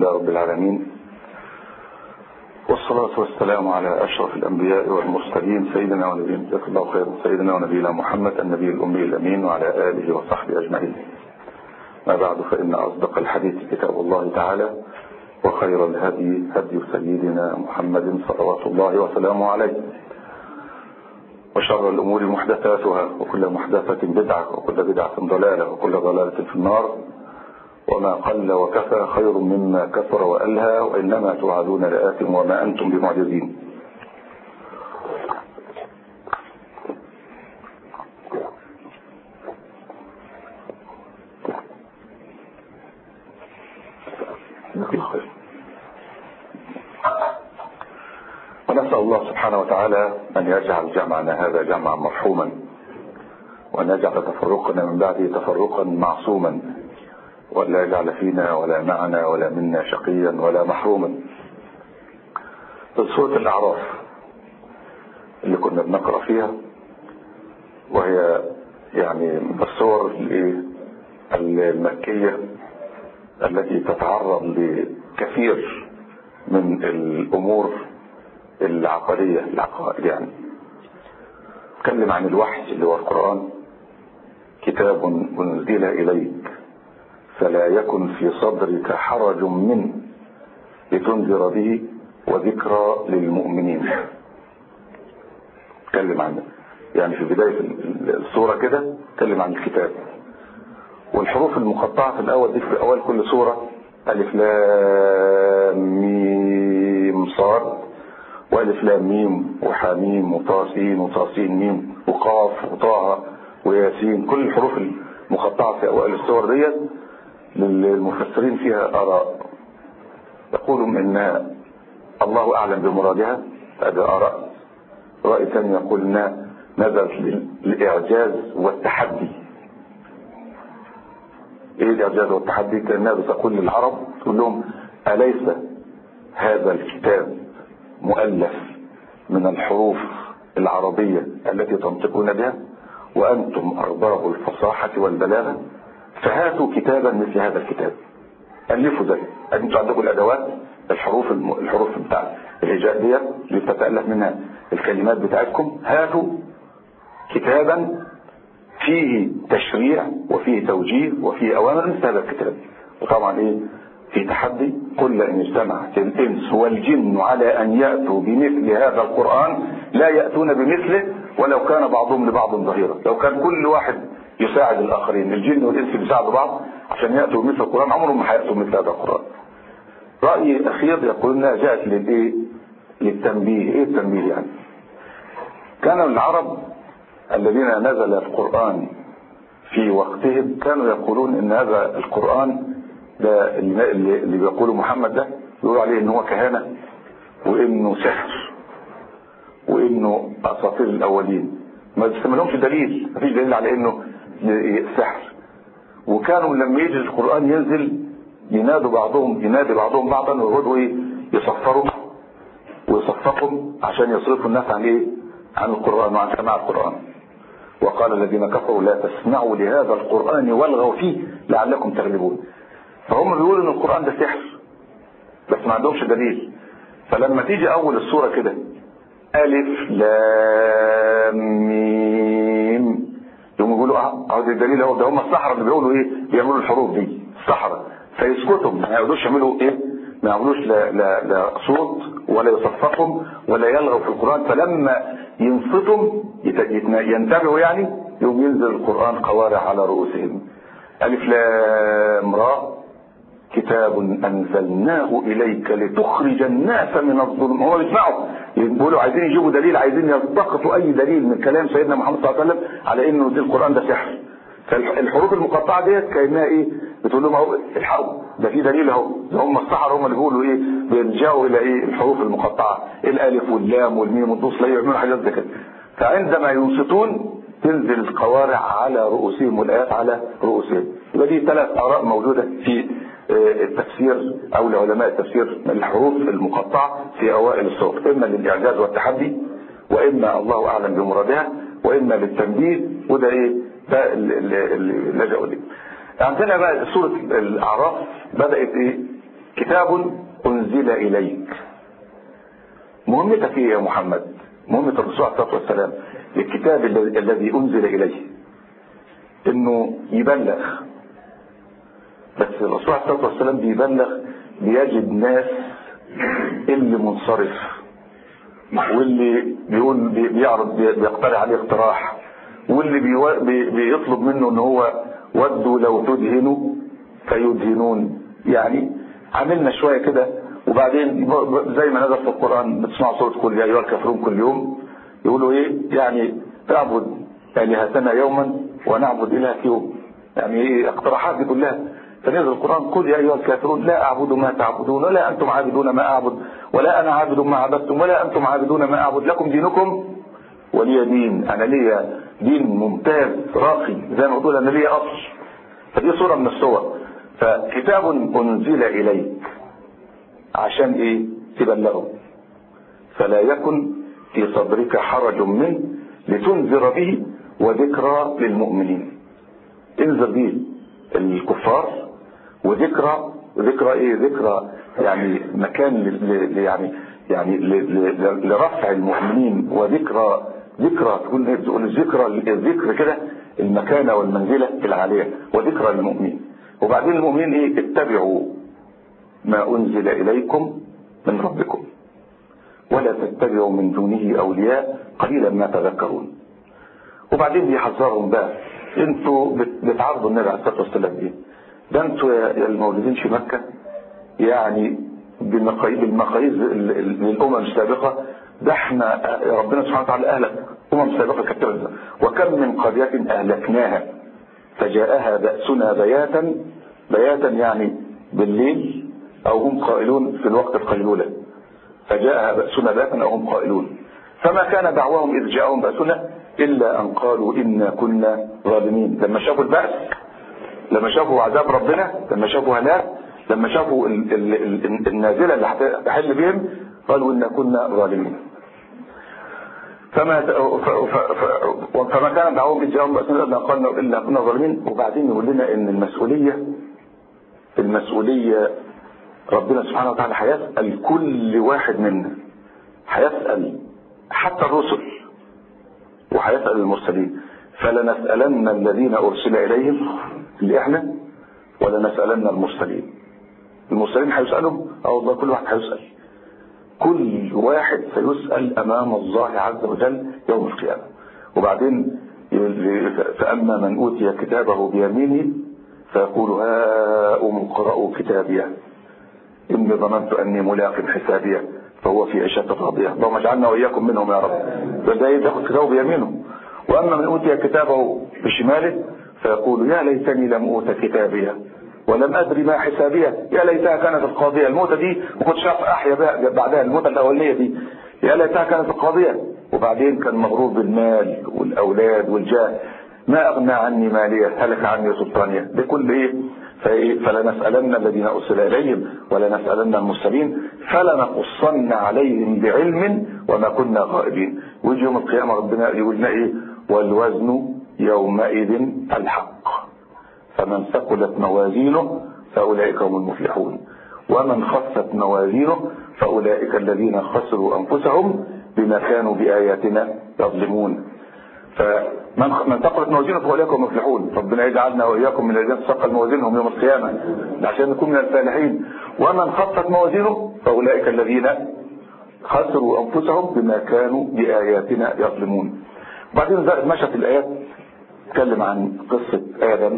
لله رب العالمين والصلاة والسلام على أشرف الأنبياء والمرسلين سيدنا ونبينا جزاك الله خيرا سيدنا ونبينا محمد النبي الأمي الأمين وعلى آله وصحبه أجمعين ما بعد فإن أصدق الحديث كتاب الله تعالى وخير الهدي هدي سيدنا محمد صلوات الله وسلامه عليه وشر الأمور محدثاتها وكل محدثة بدعة وكل بدعة ضلالة وكل ضلالة في النار وما قل وكفى خير مما كثر وألهى وإنما توعدون لآت وما أنتم بمعجزين ونسأل الله سبحانه وتعالى أن يجعل جمعنا هذا جمعا مرحوما وأن يجعل تفرقنا من بعده تفرقا معصوما ولا يجعل فينا ولا معنا ولا منا شقيا ولا محروما في سورة الأعراف اللي كنا بنقرأ فيها وهي يعني من الصور المكية التي تتعرض لكثير من الأمور العقلية العقائد يعني تكلم عن الوحي اللي هو القرآن كتاب أنزل إليك فلا يكن في صدرك حرج منه لتنذر به وذكرى للمؤمنين تكلم عنه يعني في بداية السورة كده تكلم عن الكتاب والحروف المقطعة في الأول دي في أول كل سورة ألف لام ميم صاد وألف لام ميم وحاميم وطاسين وطاسين ميم وقاف وطه وياسين كل الحروف المقطعة في أوائل السور ديت للمفسرين فيها آراء يقولون إن الله أعلم بمرادها هذا آراء رأي ثاني يقول إنها نزلت للإعجاز والتحدي إيه الإعجاز والتحدي كأنها بتقول للعرب تقول لهم أليس هذا الكتاب مؤلف من الحروف العربية التي تنطقون بها وأنتم أرباب الفصاحة والبلاغة فهاتوا كتابا مثل هذا الكتاب ألفوا ذلك أنتم عندكم الأدوات الحروف الم... الحروف بتاع الهجاء ديت اللي بتتألف منها الكلمات بتاعتكم هاتوا كتابا فيه تشريع وفيه توجيه وفيه أوامر مثل هذا الكتاب وطبعا إيه في تحدي قل إن اجتمعت الإنس والجن على أن يأتوا بمثل هذا القرآن لا يأتون بمثله ولو كان بعضهم لبعض ظهيرا لو كان كل واحد يساعد الآخرين الجن والإنس بيساعدوا بعض عشان يأتوا بمثل القرآن عمرهم ما هيأتوا مثل هذا القرآن رأي أخير يقول إنها جاءت للإيه للتنبيه إيه التنبيه يعني كان العرب الذين نزل القرآن في وقتهم كانوا يقولون إن هذا القرآن ده اللي, اللي بيقوله محمد ده يقولوا عليه إن هو كهنة وإنه سحر وإنه أساطير الأولين ما بيستعملهمش دليل مفيش دليل على إنه سحر وكانوا لما يجي القرآن ينزل ينادوا بعضهم ينادي بعضهم بعضا ويقعدوا ايه يصفروا ويصفقوا عشان يصرفوا الناس عن ايه عن القرآن وعن سماع القرآن وقال الذين كفروا لا تسمعوا لهذا القرآن والغوا فيه لعلكم تغلبون فهم بيقولوا ان القرآن ده سحر بس ما عندهمش دليل فلما تيجي اول السورة كده الف لام ميم يقوم يقولوا اه اهو ده الدليل اهو ده هم السحرة اللي بيقولوا ايه بيعملوا الحروف دي السحرة فيسكتوا ما يقعدوش يعملوا ايه ما يعملوش لا, لا, لا صوت ولا يصفقهم ولا يلغوا في القرآن فلما ينصتم ينتبهوا يعني يوم ينزل القرآن قوارع على رؤوسهم ألف لام را كتاب أنزلناه إليك لتخرج الناس من الظلم هو بيسمعوا بيقولوا عايزين يجيبوا دليل عايزين يلتقطوا أي دليل من كلام سيدنا محمد صلى الله عليه وسلم على إنه دي القرآن ده سحر فالحروف المقطعة ديت كأنها إيه بتقول لهم اهو الحقوا ده في دليل اهو ده هم السحرة هم اللي بيقولوا ايه بيلجأوا الى ايه الحروف المقطعة الالف واللام والميم والنص لا يعملوا حاجات زي كده فعندما ينصتون تنزل القوارع على رؤوسهم والايات على رؤوسهم يبقى دي ثلاث اراء موجودة في التفسير او لعلماء التفسير من الحروف المقطعة في اوائل الصوت اما للاعجاز والتحدي واما الله اعلم بمرادها واما للتنبيه وده ايه ده اللي لجأوا ليه عندنا بقى سورة الأعراف بدأت إيه كتاب أنزل إليك مهمتك ايه يا محمد مهمة الرسول عليه الصلاة والسلام الكتاب الذي أنزل إليه إنه يبلغ بس الرسول عليه الصلاة والسلام بيبلغ بيجد ناس اللي منصرف واللي بيقول بيعرض بيقترح عليه اقتراح واللي بيطلب منه ان هو ودوا لو تدهنوا فيدهنون يعني عملنا شوية كده وبعدين زي ما نزل في القرآن بتسمع صوت كل يا أيها الكافرون كل يوم يقولوا ايه يعني تعبد آلهتنا يوما ونعبد إلهك يوم يعني ايه اقتراحات دي كلها فنزل القرآن قل يا أيها الكافرون لا أعبد ما تعبدون ولا أنتم عابدون ما أعبد ولا أنا عابد ما عبدتم ولا أنتم عابدون ما أعبد لكم دينكم ولي دين أنا ليا دين ممتاز راقي زي ما بقول أنا ليا أصل فدي صورة من الصور فكتاب أنزل إليك عشان إيه تبلغه فلا يكن في صدرك حرج منه لتنذر به وذكرى للمؤمنين انذر به الكفار وذكرى ذكرى ايه ذكرى يعني مكان ل يعني يعني لرفع المؤمنين وذكرى ذكرى تقول تقول الذكرى الذكر كده المكانه والمنزله العاليه وذكرى للمؤمنين وبعدين المؤمنين ايه اتبعوا ما انزل اليكم من ربكم ولا تتبعوا من دونه اولياء قليلا ما تذكرون وبعدين بيحذرهم بقى انتوا بتعرضوا النبي عليه الصلاه والسلام ايه ده انتوا يا المولودين في مكه يعني بالمقاييس للامم السابقه ده احنا ربنا سبحانه وتعالى اهلك امم سابقه كثيره وكم من قريه اهلكناها فجاءها باسنا بياتا بياتا يعني بالليل او هم قائلون في الوقت القيلوله فجاءها باسنا بياتا او هم قائلون فما كان دعواهم اذ جاءهم باسنا الا ان قالوا انا كنا ظالمين لما شافوا البأس لما شافوا عذاب ربنا لما شافوا هلاك لما شافوا ال ال ال النازلة اللي هتحل بهم قالوا إن كنا ظالمين فما فما كان دعوهم إجابهم بأسنا إلا قالنا إلا كنا ظالمين وبعدين يقول لنا إن المسؤولية المسؤولية ربنا سبحانه وتعالى هيسأل كل واحد منا هيسأل حتى الرسل وهيسأل المرسلين فلنسألن الذين أرسل إليهم اللي احنا ولنسألن المرسلين المرسلين هيسألهم اه والله كل واحد هيسأل كل واحد سيسأل أمام الله عز وجل يوم القيامة وبعدين فأما من أوتي كتابه بيمينه فيقول هاؤم اقرأوا كتابيه إني ظننت أني ملاق حسابيه فهو في عيشة راضية اللهم اجعلنا وإياكم منهم يا رب فده ياخد كتابه بيمينه وأما من أوتي كتابه بشماله فيقول يا ليتني لم أوت كتابيه ولم أدري ما حسابيه يا ليتها كانت القاضية الموتة دي وكنت شاف أحيا بعدها الموتة الأولية دي يا ليتها كانت القاضية وبعدين كان مغرور بالمال والأولاد والجاه ما أغنى عني مالية هلك عني سلطانية بكل إيه فلنسألن الذين أرسل إليهم ولنسألن المرسلين فلنقصن عليهم بعلم وما كنا غائبين ويجي يوم القيامة ربنا يقول لنا إيه والوزن يومئذ الحق فمن ثقلت موازينه فأولئك هم المفلحون ومن خفت موازينه فأولئك الذين خسروا أنفسهم بما كانوا بآياتنا يظلمون فمن من ثقلت موازينه فأولئك هم المفلحون ربنا يجعلنا وإياكم من الذين تثقل موازينهم يوم القيامة عشان نكون من الفالحين ومن خفت موازينه فأولئك الذين خسروا أنفسهم بما كانوا بآياتنا يظلمون وبعدين مشت الآيات تتكلم عن قصة آدم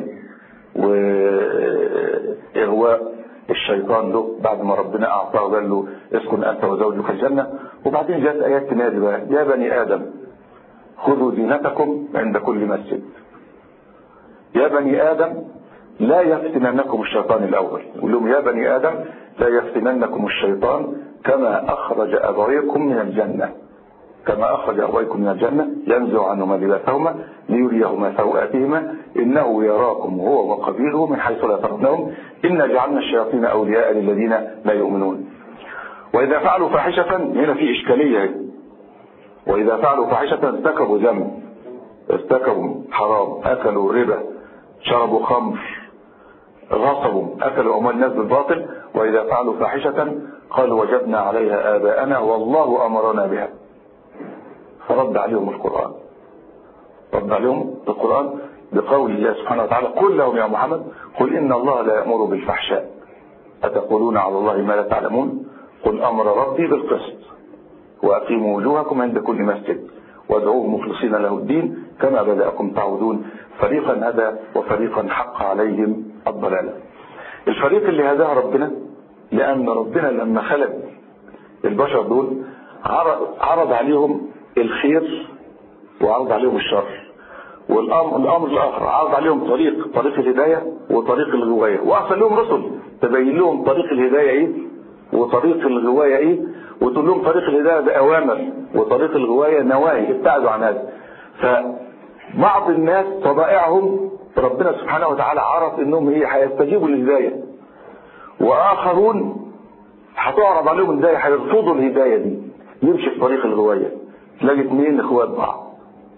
وإغواء الشيطان له بعد ما ربنا أعطاه وقال له اسكن أنت وزوجك الجنة وبعدين جاءت آيات تنادي بقى يا بني آدم خذوا زينتكم عند كل مسجد يا بني آدم لا يفتننكم الشيطان الأول يقول لهم يا بني آدم لا يفتننكم الشيطان كما أخرج أبويكم من الجنة كما أخرج أبويكم من الجنة ينزع عنهما لباسهما ليريهما سوآتهما إنه يراكم هو وقبيله من حيث لا ترونهم إنا جعلنا الشياطين أولياء للذين لا يؤمنون وإذا فعلوا فاحشة هنا في إشكالية وإذا فعلوا فاحشة ارتكبوا ذنب ارتكبوا حرام أكلوا ربا شربوا خمر غصبوا أكلوا أموال الناس بالباطل وإذا فعلوا فاحشة قالوا وجدنا عليها آباءنا والله أمرنا بها فرد عليهم القرآن رد عليهم القرآن بقول الله سبحانه وتعالى قل لهم يا محمد قل إن الله لا يأمر بالفحشاء أتقولون على الله ما لا تعلمون قل أمر ربي بالقسط وأقيموا وجوهكم عند كل مسجد وادعوه مخلصين له الدين كما بدأكم تعودون فريقا هدى وفريقا حق عليهم الضلالة الفريق اللي هداه ربنا لأن ربنا لما خلق البشر دول عرض عليهم الخير وعرض عليهم الشر والامر الامر الاخر عرض عليهم طريق طريق الهدايه وطريق الغوايه وارسل لهم رسل تبين لهم طريق الهدايه ايه وطريق الغوايه ايه وتقول لهم طريق الهدايه ده اوامر وطريق الغوايه نواهي ابتعدوا عن هذا فبعض الناس طبائعهم ربنا سبحانه وتعالى عرف انهم ايه هيستجيبوا للهدايه واخرون هتعرض عليهم الهدايه هيرفضوا الهدايه دي يمشي في طريق الغوايه تلاقي اثنين اخوات بعض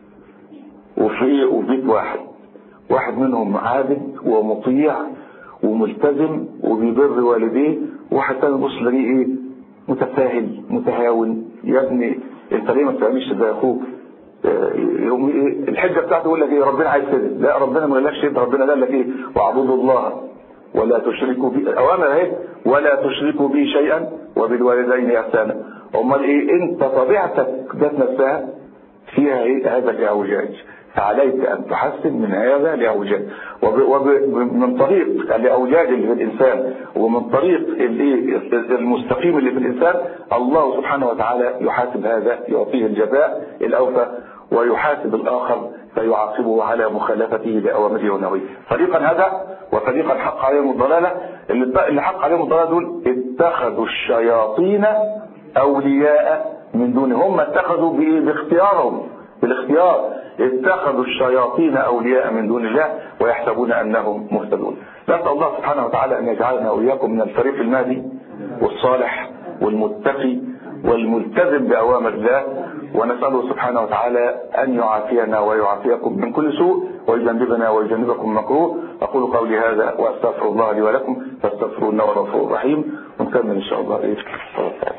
وفي وبيت واحد واحد منهم عابد ومطيع وملتزم وبيبر والديه واحد تاني بص تلاقيه ايه متفاهل متهاون يا ابني انت ليه ما بتعملش زي اخوك يوم ايه الحجه بتاعته يقول لك ايه ربنا عايز كده لا ربنا ما قالكش انت ربنا قال لك ايه واعبدوا الله ولا تشركوا به اوامر اهي ولا تشركوا به شيئا وبالوالدين احسانا امال ايه انت طبيعتك ذات نفسها فيها ايه هذا الاعوجاج فعليك ان تحسن من هذا الاعوجاج ومن طريق الاعوجاج اللي في الانسان ومن طريق المستقيم اللي في الانسان الله سبحانه وتعالى يحاسب هذا يعطيه الجزاء الاوفى ويحاسب الاخر فيعاقبه على مخالفته لاوامره ونهيه فريقا هذا وفريقا حق عليهم الضلاله اللي حق عليهم الضلاله دول اتخذوا الشياطين اولياء من دون هم اتخذوا باختيارهم بالاختيار اتخذوا الشياطين اولياء من دون الله ويحسبون انهم مهتدون نسال الله سبحانه وتعالى ان يجعلنا واياكم من الفريق المهدي والصالح والمتقي والملتزم باوامر الله ونساله سبحانه وتعالى ان يعافينا ويعافيكم من كل سوء ويجنبنا ويجنبكم مكروه اقول قولي هذا واستغفر الله لي ولكم فاستغفروه انه غفور رحيم ونكمل ان شاء الله ايه